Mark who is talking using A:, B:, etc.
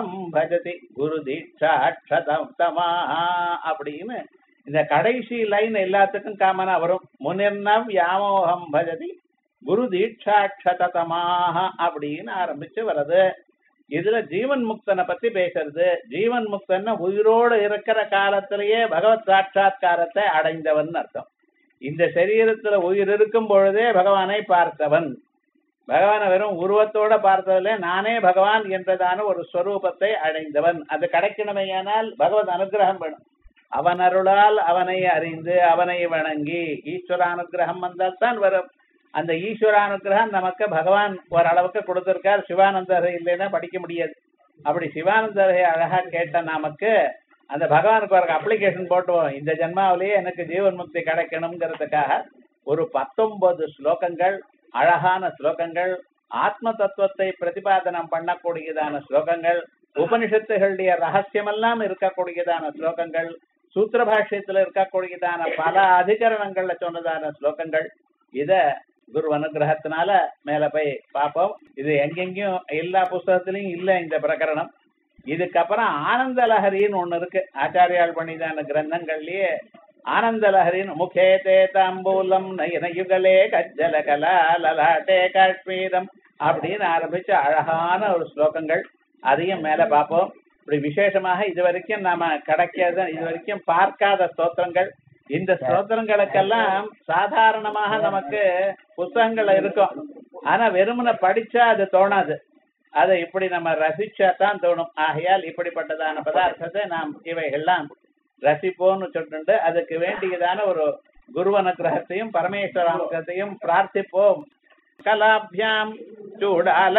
A: பஜதி குரு தீட்சாட்சதம் தமாஹா அப்படின்னு இந்த கடைசி லைன் எல்லாத்துக்கும் காமனா வரும் முனிர்ணவ் யாமோகம் பஜதி குரு தீட்சாட்சதமாஹ அப்படின்னு ஆரம்பிச்சு வருது இதுல ஜீவன் முக்தனை பத்தி பேசுறது ஜீவன் முக்தன் உயிரோடு இருக்கிற காலத்திலேயே பகவத் சாட்சா்காரத்தை அடைந்தவன் அர்த்தம் இந்த சரீரத்துல உயிர் இருக்கும் பொழுதே பகவானை பார்த்தவன் பகவானை வெறும் உருவத்தோட பார்த்ததில்ல நானே பகவான் என்றதான ஒரு ஸ்வரூபத்தை அடைந்தவன் அது கிடைக்கணுமேயானால் பகவத் அனுகிரகம் வேணும் அவன் அருளால் அவனை அறிந்து அவனை வணங்கி ஈஸ்வர அனுகிரகம் வந்தால் தான் வரும் அந்த ஈஸ்வர அனுகிரகம் நமக்கு பகவான் ஓரளவுக்கு கொடுத்திருக்கார் சிவானந்தரை இல்லைன்னா படிக்க முடியாது அப்படி சிவானந்தரை அழகா கேட்ட நமக்கு அந்த பகவானுக்கு ஒரு அப்ளிகேஷன் போட்டுவோம் இந்த ஜென்மாவிலேயே எனக்கு ஜீவன் முக்தி கிடைக்கணுங்கிறதுக்காக ஒரு பத்தொன்பது ஸ்லோகங்கள் அழகான ஸ்லோகங்கள் ஆத்ம தத்துவத்தை பிரதிபாதனம் பண்ணக்கூடியதான ஸ்லோகங்கள் உபனிஷத்துகளுடைய ரகசியமெல்லாம் இருக்கக்கூடியதான ஸ்லோகங்கள் சூத்திர பாஷ்யத்துல இருக்கக்கூடியதான பல அதிகரணங்கள்ல சொன்னதான ஸ்லோகங்கள் இத குரு அனுகிரகத்தினால மேல போய் பார்ப்போம் இது எங்கெங்கயும் எல்லா புஸ்தகத்திலயும் இல்ல இந்த பிரகரணம் இதுக்கப்புறம் ஆனந்த லஹரின்னு ஒண்ணு இருக்கு ஆச்சாரியால் பண்ணிதான கிரந்தங்கள்லயே ஆனந்த லஹரின்னு முகே தே தாம்பூலம் நயனயுகலே கஜ்ஜல கலா லலாட்டே காஷ்மீரம் அப்படின்னு ஆரம்பிச்ச அழகான ஒரு ஸ்லோகங்கள் அதையும் மேல பார்ப்போம் இப்படி விசேஷமாக இது வரைக்கும் நாம கிடைக்காத இது வரைக்கும் பார்க்காத ஸ்தோத்திரங்கள் இந்த ஸ்தோத்திரங்களுக்கெல்லாம் சாதாரணமாக நமக்கு புத்தகங்கள் இருக்கும் ஆனா வெறுமனை படிச்சா அது தோணாது அதை இப்படி நம்ம ரசிச்சா தான் தோணும் ஆகையால் இப்படிப்பட்டதான பதார்த்தத்தை நாம் இவைகள்லாம் ரசிப்போம்னு சொல்லிட்டு அதுக்கு வேண்டியதான ஒரு குரு அனுகிரகத்தையும் பரமேஸ்வர அனுகிரகத்தையும் பிரார்த்திப்போம் கலாபியாம் சூடால